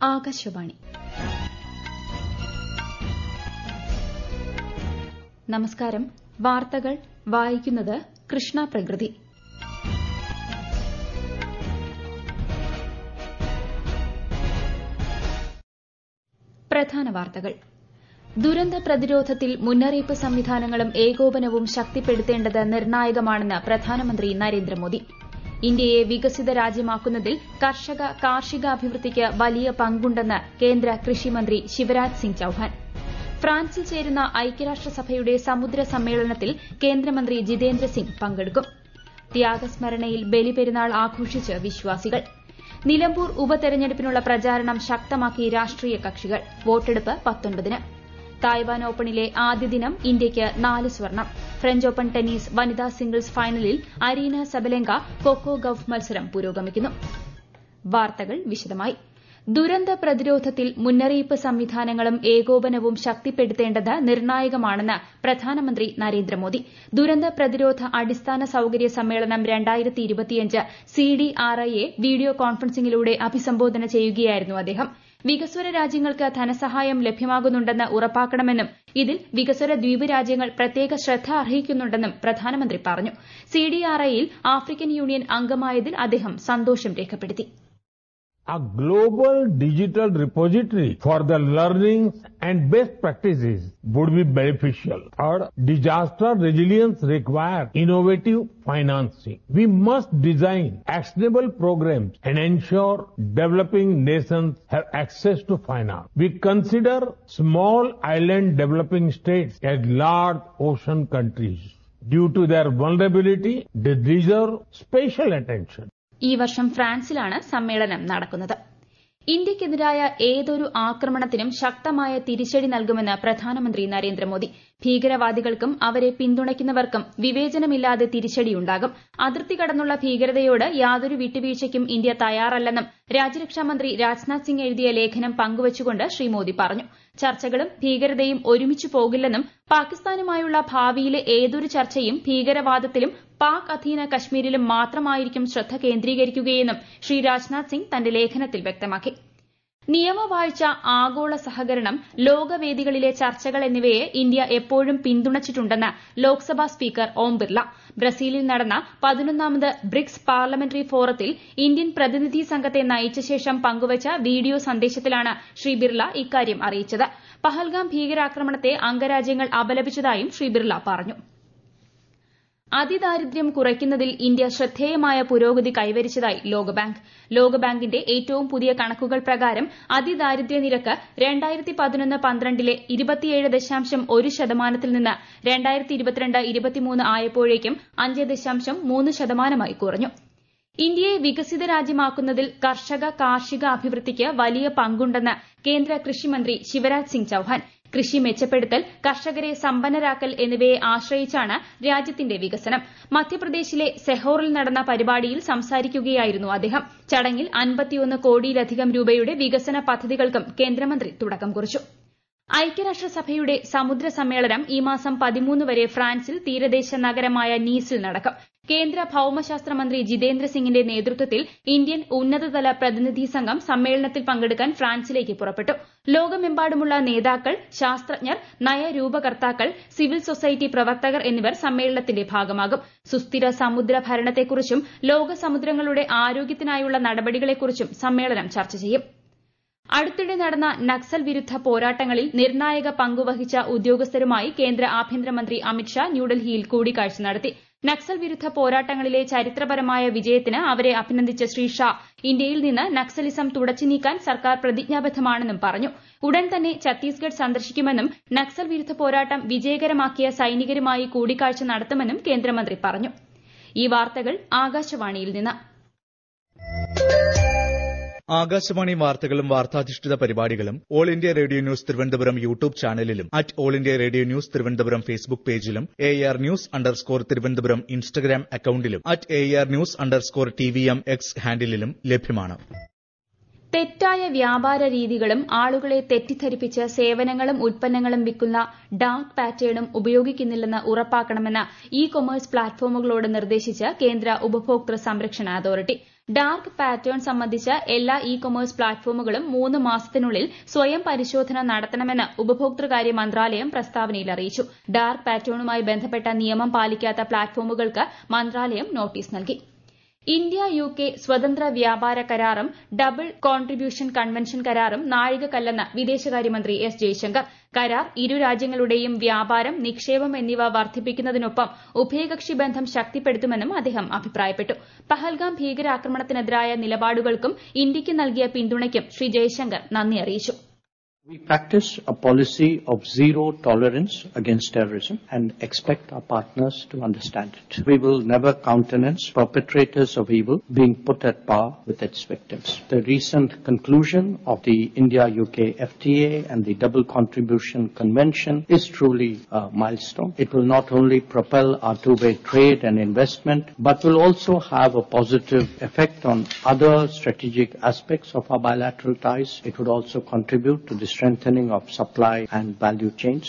ആകാശവാണി നമസ്കാരം വാർത്തകൾ വായിക്കുന്നത് കൃഷ്ണ പ്രകൃതി പ്രധാന വാർത്തകൾ ദുരന്ത പ്രതിരോധത്തിൽ മുന്നറിയിപ്പ് സംവിധാനങ്ങളും ഏകോപനവും ശക്തിപ്പെടുത്തേണ്ടത് നിർണായകമാണെന്ന് പ്രധാനമന്ത്രി നരേന്ദ്രമോദി ഇന്ത്യയെ വികസിത രാജ്യമാക്കുന്നതിൽ കർഷക കാർഷികാഭിവൃദ്ധിക്ക് വലിയ പങ്കുണ്ടെന്ന് കേന്ദ്ര കൃഷിമന്ത്രി ശിവരാജ് സിംഗ് ചൌഹാൻ ഫ്രാൻസിൽ ചേരുന്ന ഐക്യരാഷ്ട്രസഭയുടെ സമുദ്ര സമ്മേളനത്തിൽ കേന്ദ്രമന്ത്രി ജിതേന്ദ്ര സിംഗ് പങ്കെടുക്കും ത്യാഗസ്മരണയിൽ ബലിപെരുന്നാൾ ആഘോഷിച്ച് വിശ്വാസികൾ നിലമ്പൂർ ഉപതെരഞ്ഞെടുപ്പിനുള്ള പ്രചാരണം ശക്തമാക്കി രാഷ്ട്രീയ കക്ഷികൾ വോട്ടെടുപ്പ് പത്തൊൻപതിന് തായ്വാൻ ഓപ്പണിലെ ആദ്യ ദിനം ഇന്ത്യയ്ക്ക് നാല് സ്വർണം ഫ്രഞ്ച് ഓപ്പൺ ടെന്നീസ് വനിതാ സിംഗിൾസ് ഫൈനലിൽ അരീന സബലെങ്ക കൊക്കോ ഗൌഫ് മത്സരം പുരോഗമിക്കുന്നു വാർത്തകൾ വിശദമായി ദുരന്ത പ്രതിരോധത്തിൽ മുന്നറിയിപ്പ് സംവിധാനങ്ങളും ഏകോപനവും ശക്തിപ്പെടുത്തേണ്ടത് നിർണായകമാണെന്ന് പ്രധാനമന്ത്രി നരേന്ദ്രമോദി ദുരന്ത പ്രതിരോധ അടിസ്ഥാന സൌകര്യ സമ്മേളനം സിഡിആർഐയെ വീഡിയോ കോൺഫറൻസിംഗിലൂടെ അഭിസംബോധന ചെയ്യുകയായിരുന്നു അദ്ദേഹം വികസ്വര രാജ്യങ്ങൾക്ക് ധനസഹായം ലഭ്യമാകുന്നുണ്ടെന്ന് ഉറപ്പാക്കണമെന്നും ഇതിൽ വികസ്വര ദ്വീപ് രാജ്യങ്ങൾ പ്രത്യേക ശ്രദ്ധ അർഹിക്കുന്നുണ്ടെന്നും പ്രധാനമന്ത്രി പറഞ്ഞു സിഡിആർഐയിൽ ആഫ്രിക്കൻ യൂണിയൻ അംഗമായതിൽ അദ്ദേഹം സന്തോഷം രേഖപ്പെടുത്തി A global digital repository for the learnings and best practices would be beneficial. Our disaster resilience requires innovative financing. We must design actionable programs and ensure developing nations have access to finance. We consider small island developing states as large ocean countries. Due to their vulnerability, they deserve special attention. ഈ വർഷം ഫ്രാൻസിലാണ് സമ്മേളനം നടക്കുന്നത് ഇന്ത്യയ്ക്കെതിരായ ഏതൊരു ആക്രമണത്തിനും ശക്തമായ തിരിച്ചടി നൽകുമെന്ന് പ്രധാനമന്ത്രി നരേന്ദ്രമോദി ഭീകരവാദികൾക്കും അവരെ പിന്തുണയ്ക്കുന്നവർക്കും വിവേചനമില്ലാതെ തിരിച്ചടിയുണ്ടാകും അതിർത്തി കടന്നുള്ള ഭീകരതയോട് യാതൊരു വിട്ടുവീഴ്ചയ്ക്കും ഇന്ത്യ തയ്യാറല്ലെന്നും രാജ്യരക്ഷാമന്ത്രി രാജ്നാഥ് സിംഗ് എഴുതിയ ലേഖനം പങ്കുവച്ചുകൊണ്ട് ശ്രീ മോദി പറഞ്ഞു ചർച്ചകളും ഭീകരതയും ഒരുമിച്ചു പോകില്ലെന്നും പാകിസ്ഥാനുമായുള്ള ഭാവിയിലെ ഏതൊരു ചർച്ചയും ഭീകരവാദത്തിലും പാക് അധീന കശ്മീരിലും മാത്രമായിരിക്കും ശ്രദ്ധ കേന്ദ്രീകരിക്കുകയെന്നും ശ്രീ രാജ്നാഥ് സിംഗ് തന്റെ ലേഖനത്തിൽ വ്യക്തമാക്കി നിയമവാഴ്ച ആഗോള സഹകരണം ലോകവേദികളിലെ ചർച്ചകൾ എന്നിവയെ ഇന്ത്യ എപ്പോഴും പിന്തുണച്ചിട്ടുണ്ടെന്ന് ലോക്സഭാ സ്പീക്കർ ഓം ബിർല ബ്രസീലിൽ നടന്ന പതിനൊന്നാമത് ബ്രിക്സ് പാർലമെന്ററി ഫോറത്തിൽ ഇന്ത്യൻ പ്രതിനിധി സംഘത്തെ നയിച്ച ശേഷം പങ്കുവച്ച വീഡിയോ സന്ദേശത്തിലാണ് ശ്രീ ബിർല ഇക്കാര്യം അറിയിച്ചത് പഹൽഗാം ഭീകരാക്രമണത്തെ അംഗരാജ്യങ്ങൾ അപലപിച്ചതായും ശ്രീ ബിർല പറഞ്ഞു അതിദാരിദ്ര്യം കുറയ്ക്കുന്നതിൽ ഇന്ത്യ ശ്രദ്ധേയമായ പുരോഗതി കൈവരിച്ചതായി ലോകബാങ്ക് ലോകബാങ്കിന്റെ ഏറ്റവും പുതിയ കണക്കുകൾ പ്രകാരം അതിദാരിദ്ര്യ നിരക്ക് രണ്ടായിരത്തി പതിനൊന്ന് പന്ത്രണ്ടിലെ ഇരുപത്തിയേഴ് ദശാംശം ഒരു ശതമാനത്തിൽ നിന്ന് രണ്ടായിരത്തി ഇരുപത്തിരണ്ട് ഇരുപത്തിമൂന്ന് ആയപ്പോഴേക്കും അഞ്ച് ദശാംശം മൂന്ന് ശതമാനമായി കുറഞ്ഞു ഇന്ത്യയെ വികസിത രാജ്യമാക്കുന്നതിൽ കർഷക കാർഷിക അഭിവൃദ്ധിക്ക് വലിയ പങ്കുണ്ടെന്ന് കേന്ദ്ര കൃഷിമന്ത്രി ശിവരാജ് സിംഗ് ചൌഹാൻ കൃഷി മെച്ചപ്പെടുത്തൽ കർഷകരെ സമ്പന്നരാക്കൽ എന്നിവയെ ആശ്രയിച്ചാണ് രാജ്യത്തിന്റെ വികസനം മധ്യപ്രദേശിലെ സെഹോറിൽ നടന്ന പരിപാടിയിൽ സംസാരിക്കുകയായിരുന്നു അദ്ദേഹം ചടങ്ങിൽ അൻപത്തിയൊന്ന് കോടിയിലധികം രൂപയുടെ വികസന പദ്ധതികൾക്കും കേന്ദ്രമന്ത്രി തുടക്കം കുറിച്ചു ഐക്യരാഷ്ട്രസഭയുടെ സമുദ്ര സമ്മേളനം ഈ മാസം പതിമൂന്ന് വരെ ഫ്രാൻസിൽ തീരദേശ നഗരമായ നീസിൽ നടക്കും കേന്ദ്ര ഭൌമശാസ്ത്ര മന്ത്രി ജിതേന്ദ്ര സിംഗിന്റെ നേതൃത്വത്തിൽ ഇന്ത്യൻ ഉന്നതതല പ്രതിനിധി സംഘം സമ്മേളനത്തിൽ പങ്കെടുക്കാൻ ഫ്രാൻസിലേക്ക് പുറപ്പെട്ടു ലോകമെമ്പാടുമുള്ള നേതാക്കൾ ശാസ്ത്രജ്ഞർ നയരൂപകർത്താക്കൾ സിവിൽ സൊസൈറ്റി പ്രവർത്തകർ എന്നിവർ സമ്മേളനത്തിന്റെ ഭാഗമാകും സുസ്ഥിര സമുദ്ര ഭരണത്തെക്കുറിച്ചും ലോക സമുദ്രങ്ങളുടെ ആരോഗ്യത്തിനായുള്ള നടപടികളെക്കുറിച്ചും സമ്മേളനം ചർച്ച ചെയ്യും അടുത്തിടെ നടന്ന നക്സൽ വിരുദ്ധ പോരാട്ടങ്ങളിൽ നിർണായക പങ്കുവഹിച്ച ഉദ്യോഗസ്ഥരുമായി കേന്ദ്ര ആഭ്യന്തരമന്ത്രി അമിത്ഷാ ന്യൂഡൽഹിയിൽ കൂടിക്കാഴ്ച നടത്തി നക്സൽ വിരുദ്ധ പോരാട്ടങ്ങളിലെ ചരിത്രപരമായ വിജയത്തിന് അവരെ അഭിനന്ദിച്ച ശ്രീ ഷാ ഇന്ത്യയിൽ നിന്ന് നക്സലിസം തുടച്ചു നീക്കാൻ സർക്കാർ പ്രതിജ്ഞാബദ്ധമാണെന്നും പറഞ്ഞു ഉടൻ തന്നെ ഛത്തീസ്ഗഡ് സന്ദർശിക്കുമെന്നും നക്സൽ വിരുദ്ധ പോരാട്ടം വിജയകരമാക്കിയ സൈനികരുമായി കൂടിക്കാഴ്ച നടത്തുമെന്നും കേന്ദ്രമന്ത്രി പറഞ്ഞു ഈ വാർത്തകൾ ആകാശവാണിയിൽ നിന്ന് ആകാശവാണി വാർത്തകളും വാർത്താധിഷ്ഠിത പരിപാടികളും all India radio news Thiruvananthapuram YouTube ചാനലിലും at all India radio news Thiruvananthapuram Facebook പേജിലും A R news underscore Thiruvananthapuram Instagram അക്കൌണ്ടിലും at A R news underscore T V M X ഹാൻഡിലും ലഭ്യമാണ് തെറ്റായ വ്യാപാര രീതികളും ആളുകളെ തെറ്റിദ്ധരിപ്പിച്ച് സേവനങ്ങളും ഉൽപ്പന്നങ്ങളും വിൽക്കുന്ന ഡാർക്ക് പാറ്റേണും ഉപയോഗിക്കുന്നില്ലെന്ന് ഉറപ്പാക്കണമെന്ന് ഇ കൊമേഴ്സ് പ്ലാറ്റ്ഫോമുകളോട് നിർദ്ദേശിച്ച് കേന്ദ്ര ഉപഭോക്തൃ സംരക്ഷണ അതോറിറ്റി ഡാർക്ക് പാറ്റേൺ സംബന്ധിച്ച എല്ലാ ഇ കൊമേഴ്സ് പ്ലാറ്റ്ഫോമുകളും മൂന്ന് മാസത്തിനുള്ളിൽ സ്വയം പരിശോധന നടത്തണമെന്ന് ഉപഭോക്തൃകാര്യ മന്ത്രാലയം പ്രസ്താവനയിൽ അറിയിച്ചു ഡാർക്ക് പാറ്റേണുമായി ബന്ധപ്പെട്ട നിയമം പാലിക്കാത്ത പ്ലാറ്റ്ഫോമുകൾക്ക് മന്ത്രാലയം നോട്ടീസ് നൽകി ഇന്ത്യ യു കെ സ്വതന്ത്ര വ്യാപാര കരാറും ഡബിൾ കോൺട്രിബ്യൂഷൻ കൺവെൻഷൻ കരാറും നാഴികക്കല്ലെന്ന് വിദേശകാര്യമന്ത്രി എസ് ജയശങ്കർ കരാർ ഇരു രാജ്യങ്ങളുടെയും വ്യാപാരം നിക്ഷേപം എന്നിവ വർദ്ധിപ്പിക്കുന്നതിനൊപ്പം ഉഭയകക്ഷി ബന്ധം ശക്തിപ്പെടുത്തുമെന്നും അദ്ദേഹം അഭിപ്രായപ്പെട്ടു പഹൽഗാം ഭീകരാക്രമണത്തിനെതിരായ നിലപാടുകൾക്കും ഇന്ത്യയ്ക്ക് നൽകിയ പിന്തുണയ്ക്കും ശ്രീ ജയശങ്കർ നന്ദി അറിയിച്ചു We practice a policy of zero tolerance against terrorism and expect our partners to understand it. We will never countenance perpetrators of evil being put at par with its victims. The recent conclusion of the India-UK FTA and the Double Contribution Convention is truly a milestone. It will not only propel our two-way trade and investment, but will also have a positive effect on other strategic aspects of our bilateral ties. It would also contribute to the strengthening of supply and value chains.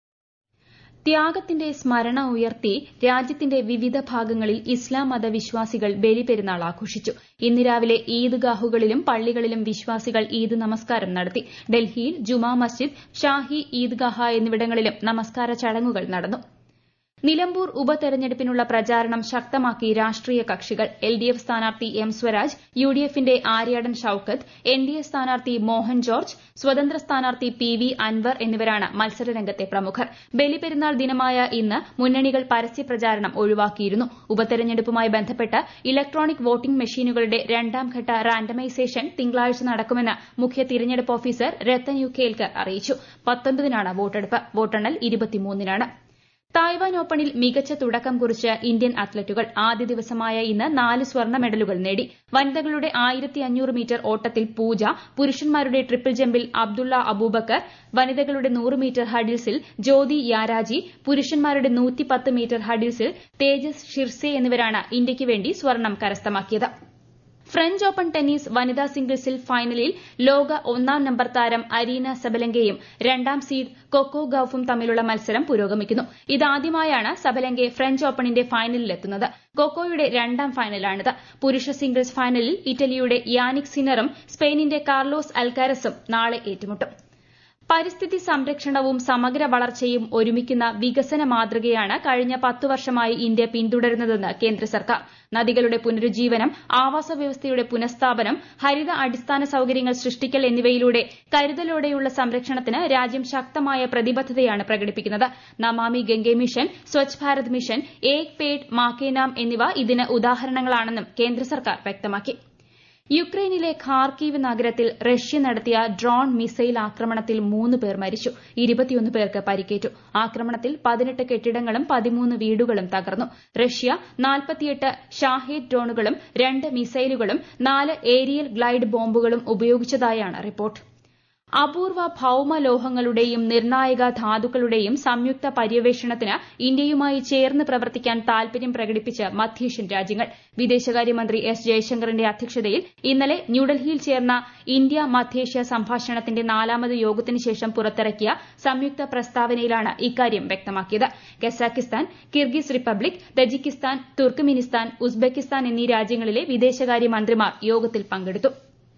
ത്യാഗത്തിന്റെ സ്മരണ ഉയർത്തി രാജ്യത്തിന്റെ വിവിധ ഭാഗങ്ങളിൽ ഇസ്ലാം മത വിശ്വാസികൾ ബലിപെരുന്നാൾ ആഘോഷിച്ചു ഇന്ന് രാവിലെ ഈദ്ഗാഹുകളിലും പള്ളികളിലും വിശ്വാസികൾ ഈദ് നമസ്കാരം നടത്തി ഡൽഹിയിൽ ജുമാ മസ്ജിദ് ഷാഹി ഈദ്ഗാഹ എന്നിവിടങ്ങളിലും നമസ്കാര ചടങ്ങുകൾ നടന്നു നിലമ്പൂർ ഉപതെരഞ്ഞെടുപ്പിനുള്ള പ്രചാരണം ശക്തമാക്കി രാഷ്ട്രീയ കക്ഷികൾ എൽ ഡി എഫ് സ്ഥാനാർത്ഥി എം സ്വരാജ് യു ഡി എഫിന്റെ Aryadan Shoukath N D A സ്ഥാനാർത്ഥി മോഹൻ ജോർജ് സ്വതന്ത്ര സ്ഥാനാർത്ഥി പി വി അൻവർ എന്നിവരാണ് മത്സരരംഗത്തെ പ്രമുഖർ ബലിപെരുന്നാൾ ദിനമായ ഇന്ന് മുന്നണികൾ പരസ്യപ്രചാരണം ഒഴിവാക്കിയിരുന്നു ഉപതെരഞ്ഞെടുപ്പുമായി ബന്ധപ്പെട്ട് ഇലക്ട്രോണിക് വോട്ടിംഗ് മെഷീനുകളുടെ രണ്ടാംഘട്ട റാൻഡമൈസേഷൻ തിങ്കളാഴ്ച നടക്കുമെന്ന് മുഖ്യ തിരഞ്ഞെടുപ്പ് ഓഫീസർ രത്തൻ യു കേൽക്കർ അറിയിച്ചു പത്തൊൻപതിനാണ് വോട്ടെടുപ്പ് വോട്ടെണ്ണൽ ഇരുപത്തിമൂന്നിനാണ് തായ്വാൻ ഓപ്പണിൽ മികച്ച തുടക്കം കുറിച്ച് ഇന്ത്യൻ അത്ലറ്റുകൾ ആദ്യ ദിവസമായ ഇന്ന് നാല് സ്വർണ്ണ മെഡലുകൾ നേടി വനിതകളുടെ ആയിരത്തി അഞ്ഞൂറ് മീറ്റർ ഓട്ടത്തിൽ പൂജ പുരുഷന്മാരുടെ ട്രിപ്പിൾ ജമ്പിൽ അബ്ദുള്ള അബൂബക്കർ വനിതകളുടെ നൂറ് മീറ്റർ ഹഡിൽസിൽ ജ്യോതി യാരാജി പുരുഷന്മാരുടെ നൂറ്റിപ്പത്ത് മീറ്റർ ഹഡിൽസിൽ തേജസ് ഷിർസെ എന്നിവരാണ് ഇന്ത്യയ്ക്ക് വേണ്ടി സ്വർണ്ണം കരസ്ഥമാക്കിയത് ഫ്രഞ്ച് ഓപ്പൺ ടെന്നീസ് വനിതാ സിംഗിൾസിൽ ഫൈനലിൽ ലോക ഒന്നാം നമ്പർ താരം അരീന സബലങ്കയും രണ്ടാം സീഡ് കൊക്കോ ഗൌഫും തമ്മിലുള്ള മത്സരം പുരോഗമിക്കുന്നു ഇതാദ്യമായാണ് സബലങ്കെ ഫ്രഞ്ച് ഓപ്പണിന്റെ ഫൈനലിലെത്തുന്നത് കൊക്കോയുടെ രണ്ടാം ഫൈനലാണിത് പുരുഷ സിംഗിൾസ് ഫൈനലിൽ ഇറ്റലിയുടെ യാനിക് സിനറും സ്പെയിനിന്റെ കാർലോസ് അൽക്കാരസും നാളെ ഏറ്റുമുട്ടും പരിസ്ഥിതി സംരക്ഷണവും സമഗ്ര വളർച്ചയും ഒരുമിക്കുന്ന വികസന മാതൃകയാണ് കഴിഞ്ഞ പത്തു വർഷമായി ഇന്ത്യ പിന്തുടരുന്നതെന്ന് കേന്ദ്ര സർക്കാർ നദികളുടെ പുനരുജ്ജീവനം ആവാസ വ്യവസ്ഥയുടെ പുനഃസ്ഥാപനം ഹരിത അടിസ്ഥാന സൌകര്യങ്ങൾ സൃഷ്ടിക്കൽ എന്നിവയിലൂടെ കരുതലോടെയുള്ള സംരക്ഷണത്തിന് രാജ്യം ശക്തമായ പ്രതിബദ്ധതയാണ് പ്രകടിപ്പിക്കുന്നത് നമാമി ഗംഗെ മിഷൻ സ്വച്ഛ് ഭാരത് മിഷൻ ഏക് പേഡ് മാക്കേ നാം എന്നിവ ഇതിന് ഉദാഹരണങ്ങളാണെന്നും കേന്ദ്ര സർക്കാർ വ്യക്തമാക്കി യുക്രൈനിലെ ഖാർക്കീവ് നഗരത്തിൽ റഷ്യ നടത്തിയ ഡ്രോൺ മിസൈൽ ആക്രമണത്തിൽ മൂന്ന് പേർ മരിച്ചു ഇരുപത്തിയൊന്ന് പേർക്ക് പരിക്കേറ്റു ആക്രമണത്തിൽ പതിനെട്ട് കെട്ടിടങ്ങളും പതിമൂന്ന് വീടുകളും തകർന്നു റഷ്യ നാൽപ്പത്തിയെട്ട് ഷാഹേദ് ഡ്രോണുകളും രണ്ട് മിസൈലുകളും നാല് ഏരിയൽ ഗ്ലൈഡ് ബോംബുകളും ഉപയോഗിച്ചതായാണ് റിപ്പോർട്ട് അപൂർവ ഭൌമലോഹങ്ങളുടെയും നിർണായക ധാതുക്കളുടെയും സംയുക്ത പര്യവേഷണത്തിന് ഇന്ത്യയുമായി ചേർന്ന് പ്രവർത്തിക്കാൻ താൽപര്യം പ്രകടിപ്പിച്ച് മധ്യേഷ്യൻ രാജ്യങ്ങൾ വിദേശകാര്യമന്ത്രി എസ് ജയശങ്കറിന്റെ അധ്യക്ഷതയിൽ ഇന്നലെ ന്യൂഡൽഹിയിൽ ചേർന്ന ഇന്ത്യ മധ്യേഷ്യ സംഭാഷണത്തിന്റെ നാലാമത് യോഗത്തിന് ശേഷം പുറത്തിറക്കിയ സംയുക്ത പ്രസ്താവനയിലാണ് ഇക്കാര്യം വ്യക്തമാക്കിയത് Kazakhstan Kyrgyz Republic Tajikistan Turkmenistan Uzbekistan എന്നീ രാജ്യങ്ങളിലെ വിദേശകാര്യമന്ത്രിമാർ യോഗത്തിൽ പങ്കെടുത്തു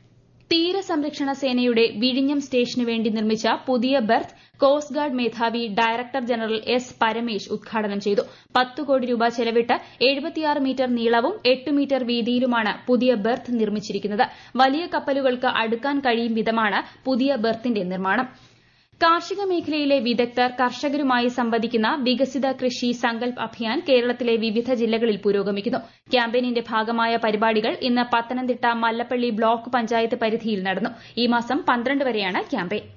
തീരസംരക്ഷണ സേനയുടെ വിഴിഞ്ഞം സ്റ്റേഷനു വേണ്ടി നിർമ്മിച്ച പുതിയ ബെർത്ത് കോസ്റ്റ് ഗാർഡ് മേധാവി ഡയറക്ടർ ജനറൽ എസ് പരമേശ് ഉദ്ഘാടനം ചെയ്തു പത്ത് കോടി രൂപ ചെലവിട്ട് എഴുപത്തിയാറ് മീറ്റർ നീളവും എട്ട് മീറ്റർ വീതിയിലുമാണ് പുതിയ ബെർത്ത് നിർമ്മിച്ചിരിക്കുന്നത് വലിയ കപ്പലുകൾക്ക് അടുക്കാൻ കഴിയും വിധമാണ് പുതിയ ബെർത്തിന്റെ നിർമ്മാണം കാർഷിക മേഖലയിലെ വിദഗ്ധർ കർഷകരുമായി സംവദിക്കുന്ന വികസിത കൃഷി സങ്കൽപ് അഭിയാൻ കേരളത്തിലെ വിവിധ ജില്ലകളിൽ പുരോഗമിക്കുന്നു ക്യാമ്പയിനിന്റെ ഭാഗമായ പരിപാടികൾ ഇന്ന് പത്തനംതിട്ട മല്ലപ്പള്ളി ബ്ലോക്ക് പഞ്ചായത്ത് പരിധിയിൽ നടന്നു ഈ മാസം പന്ത്രണ്ട് വരെയാണ് ക്യാമ്പയിൻ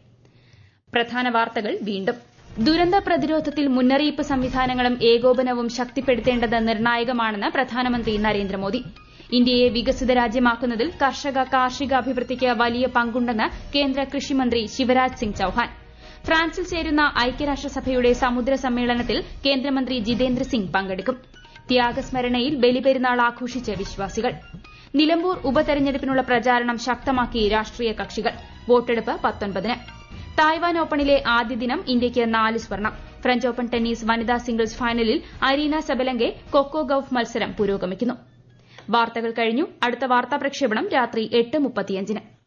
പ്രധാന വാർത്തകൾ വീണ്ടും ദുരന്ത പ്രതിരോധത്തിൽ മുന്നറിയിപ്പ് സംവിധാനങ്ങളും ഏകോപനവും ശക്തിപ്പെടുത്തേണ്ടത് നിർണായകമാണെന്ന് പ്രധാനമന്ത്രി നരേന്ദ്രമോദി ഇന്ത്യയെ വികസിത രാജ്യമാക്കുന്നതിൽ കർഷക കാർഷിക അഭിവൃദ്ധിക്ക് വലിയ പങ്കുണ്ടെന്ന് കേന്ദ്ര കൃഷിമന്ത്രി ശിവരാജ് സിംഗ് ചൌഹാൻ ഫ്രാൻസിൽ ചേരുന്ന ഐക്യരാഷ്ട്രസഭയുടെ സമുദ്ര സമ്മേളനത്തിൽ കേന്ദ്രമന്ത്രി ജിതേന്ദ്ര സിംഗ് പങ്കെടുക്കും ത്യാഗസ്മരണയിൽ ബലിപെരുന്നാൾ ആഘോഷിച്ച് വിശ്വാസികൾ നിലമ്പൂർ ഉപതെരഞ്ഞെടുപ്പിനുള്ള പ്രചാരണം ശക്തമാക്കി രാഷ്ട്രീയ കക്ഷികൾ വോട്ടെടുപ്പ് പത്തൊൻപതിന് തായ്വാൻ ഓപ്പണിലെ ആദ്യ ദിനം ഇന്ത്യയ്ക്ക് നാല് സ്വർണം ഫ്രഞ്ച് ഓപ്പൺ ടെന്നീസ് വനിതാ സിംഗിൾസ് ഫൈനലിൽ അരീന സബലങ്കെ കൊക്കോ ഗൌഫ് മത്സരം പുരോഗമിക്കുന്നു വാർത്തകൾ കഴിഞ്ഞു അടുത്ത വാർത്താ പ്രക്ഷേപണം രാത്രി എട്ട് മുപ്പത്തിയഞ്ചിന്